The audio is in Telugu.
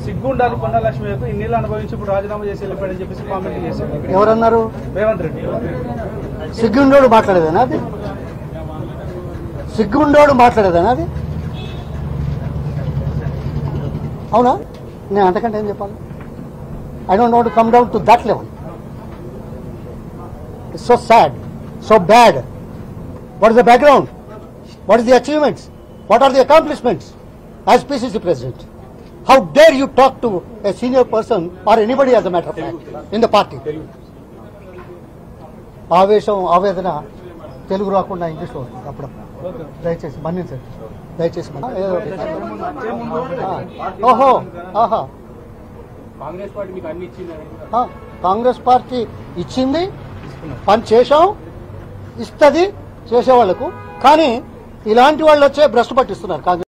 సిగ్గుండాలి కొండ లక్ష్మికు ఇన్నిళ్ళు అనుభవించి ఇప్పుడు రాజీనామా చేసి వెళ్ళిపోయాడని చెప్పేసి కామెంట్ చేశారు ఎవరన్నారు రేవంత్ రెడ్డి సిగ్గుండోడు మాట్లాడేదేనా అది సిగ్గుండోడు మాట్లాడేదేనా అది అవునా నేను అంతకంటే ఏం చెప్పాలి I don't want come down to that level it's so sad so bad what is the background what is the achievements what are the accomplishments as PCC president how dare you talk to a senior person or anybody as a matter of fact in the party ఆవేశం ఆవేదన తెలుగు రాకుండా ఇంగ్లీష్లో వస్తుంది అప్పుడప్పుడు దయచేసి మన్నించండి దయచేసి మన్నించండి. ఏదో ఒకటి. ఆ. ఓహో ఆహా కాంగ్రెస్ పార్టీ మీకు అన్ని ఇచ్చింది ఆ, కాంగ్రెస్ పార్టీ ఇచ్చింది పని చేశాం ఇస్తుంది చేసేవాళ్లకు కానీ ఇలాంటి వాళ్ళు వచ్చే భ్రష్టు పట్టిస్తున్నారు కాంగ్రెస్